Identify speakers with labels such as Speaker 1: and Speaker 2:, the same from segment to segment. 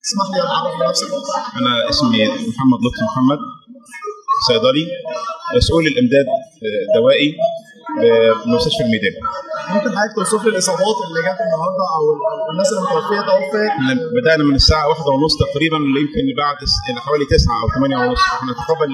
Speaker 1: اسمح لي اعرف نفسك
Speaker 2: انا اسمي محمد لطفي محمد صيدلي مسؤول الامداد الدوائي بمستشفى الميدان
Speaker 1: ممكن حضرتك توصف لي الاصابات اللي جت النهارده او الناس اللي متوفيه توفت
Speaker 2: احنا بدانا من الساعه واحدة ونص تقريبا اللي يمكن بعد الى حوالي 9 او 8 ونص احنا نتقبل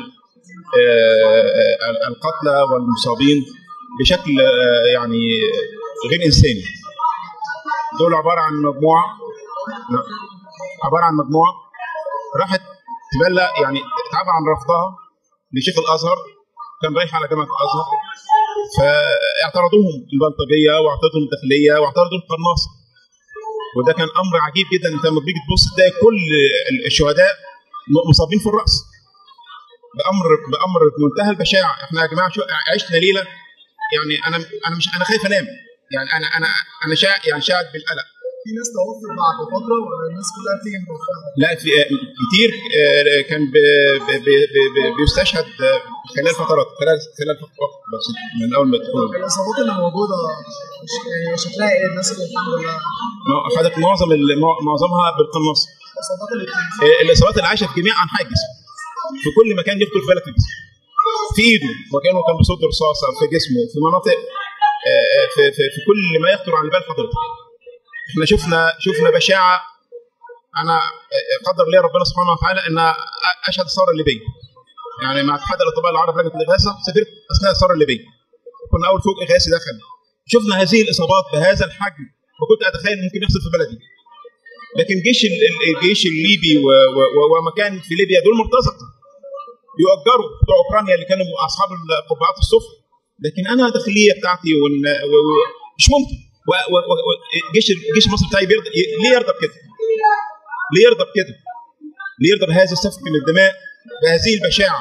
Speaker 2: آه، القتلى والمصابين بشكل آه، يعني غير انساني دول عباره عن مجموعه عباره عن مجموعه راحت تبلغ يعني تعب عن رفضها لشيخ الازهر كان رايح على جامعه الازهر فاعترضوهم البلطجيه واعترضهم الداخليه واعترضوا القناصه وده كان امر عجيب جدا انت لما بتيجي تبص تلاقي كل الشهداء مصابين في الراس بامر بامر منتهى البشاعه احنا يا جماعه شو عشنا ليله يعني انا انا مش انا خايف انام يعني انا انا انا شا يعني شاعر بالقلق
Speaker 1: في ناس توفت بعد فتره ولا الناس كلها بتيجي متوفاه؟
Speaker 2: لا في كتير آه، كان ب- ب- ب- ب- بيستشهد خلال فترات خلال خلال فترات بس من اول ما تدخل
Speaker 1: الاصابات اللي موجوده مش يعني شكلها ايه الناس اللي الحمد لله
Speaker 2: حضرتك معظم ال- معظمها بالقناص
Speaker 1: الاصابات اللي بتنزل
Speaker 2: آه، الاصابات اللي عايشه في جميع انحاء الجسم في كل مكان يخطر في بالك الجسم في ايده وكانه كان بيصد رصاصه في جسمه في مناطق آه، في, في, في كل ما يخطر على بال حضرتك احنا شفنا شفنا بشاعه انا آه، قدر لي ربنا سبحانه وتعالى ان اشهد الثوره الليبيه يعني مع اتحاد الاطباء العرب لجنه الاغاثه سافرت اثناء الثوره الليبيه كنا اول فوق اغاثي دخل شفنا هذه الاصابات بهذا الحجم وكنت اتخيل ممكن يحصل في بلدي لكن جيش ال- ال- الجيش الليبي و- و- و- ومكان في ليبيا دول مرتزقه يؤجروا بتوع اوكرانيا اللي كانوا اصحاب القبعات الصفر لكن انا الداخليه بتاعتي وال- و- و- مش ممكن و- و- و- و- الجيش الجيش المصري بتاعي بيرضى ي- ليه يرضى بكده؟ ليه يرضى بكده؟ ليه يرضى بهذا السفك من الدماء بهذه البشاعه؟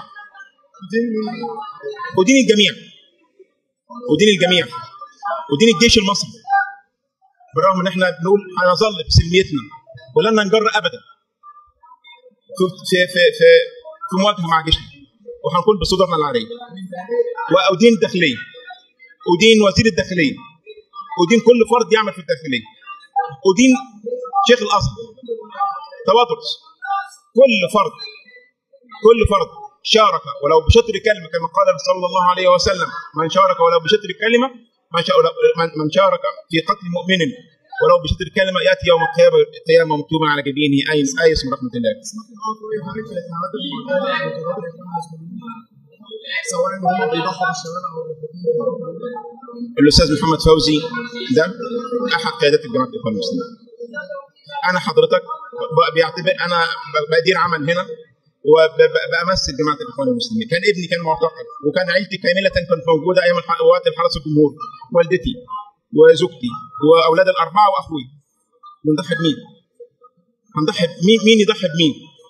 Speaker 2: ودين الجميع ودين الجميع ودين الجيش المصري بالرغم ان احنا بنقول هنظل بسلميتنا ولن ننجر ابدا في في في في, في مواجهه مع جيشنا وهنكون بصدورنا العاريه وادين الداخليه ادين وزير الداخليه ادين كل فرد يعمل في الداخليه ادين شيخ الازهر تواضرس كل فرد كل فرد شارك ولو بشطر كلمه كما قال صلى الله عليه وسلم من شارك ولو بشطر كلمه من شا- من- من شارك في قتل مؤمن ولو بشطر كلمه ياتي يوم القيامه القيامه مكتوبا على جبينه اي ايس من رحمه الله
Speaker 1: سواء ان هم بيضحوا بالشباب او
Speaker 2: الاستاذ محمد فوزي ده احد قيادات الجماعه الاخوان المسلمين انا حضرتك ب- بيعتبر انا ب- بدير عمل هنا وبامثل جماعه الاخوان المسلمين كان ابني كان معتقل وكان عيلتي كامله كانت موجوده ايام الح- وقت الحرس الجمهور والدتي وزوجتي واولاد الاربعه واخوي بنضحي بمين؟ هنضحي مين مين يضحي بمين؟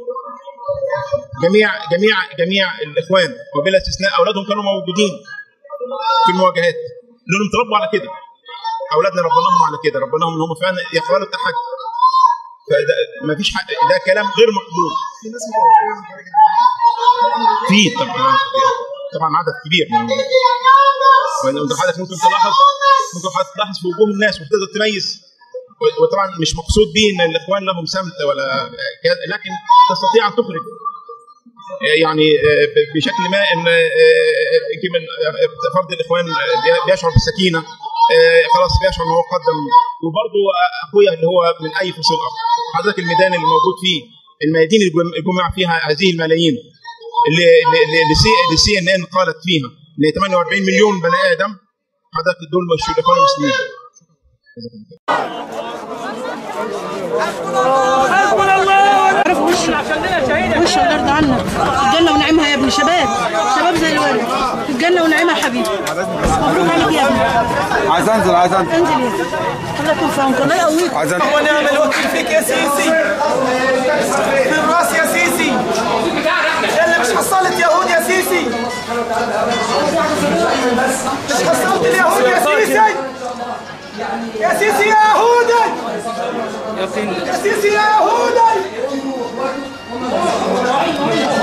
Speaker 2: جميع جميع جميع الاخوان وبلا استثناء اولادهم كانوا موجودين في المواجهات لانهم تربوا على كده اولادنا ربناهم على كده ربناهم ان هم فعلا يقبلوا التحدي فده ما فيش حق ده كلام غير مقبول
Speaker 1: في ناس متوفيه من خارج الحياه
Speaker 2: في طبعا طبعا عدد كبير من وانت حضرتك ممكن تلاحظ ممكن حضرتك تلاحظ في وجوه الناس وتقدر تميز و- وطبعا مش مقصود به ان الاخوان لهم سمت ولا كده، لكن تستطيع ان تخرج يعني آه، ب- بشكل ما ان آه، يجي من آه، فرد الاخوان آه، بيشعر بالسكينه آه، خلاص بيشعر ان هو قدم وبرضه اخويا اللي هو من اي فصيل اخر حضرتك الميدان اللي موجود فيه الميادين اللي جم- جمع فيها هذه الملايين اللي اللي اللي سي اللي سي ان ان قالت فيها ان 48 مليون بني ادم حضرتك دول مش الاخوان المسلمين
Speaker 3: عارف وش وش الله يرضى عنك الجنة ونعيمها يا ابني شباب شباب زي الورد الجنة ونعيمها يا حبيبي مبروك عليك يا ابني
Speaker 4: عايز انزل عايز انزل
Speaker 3: انزل يا ابني الله يكون في عونك الله يقويك
Speaker 4: عايز انزل
Speaker 5: ونعم الوكيل فيك يا سيسي في الراس يا سيسي اللي مش حصلت يهود يا سيسي مش حصلت اليهود يا سيسي يا سيسي يا يهودي يا سيسي يا يهودي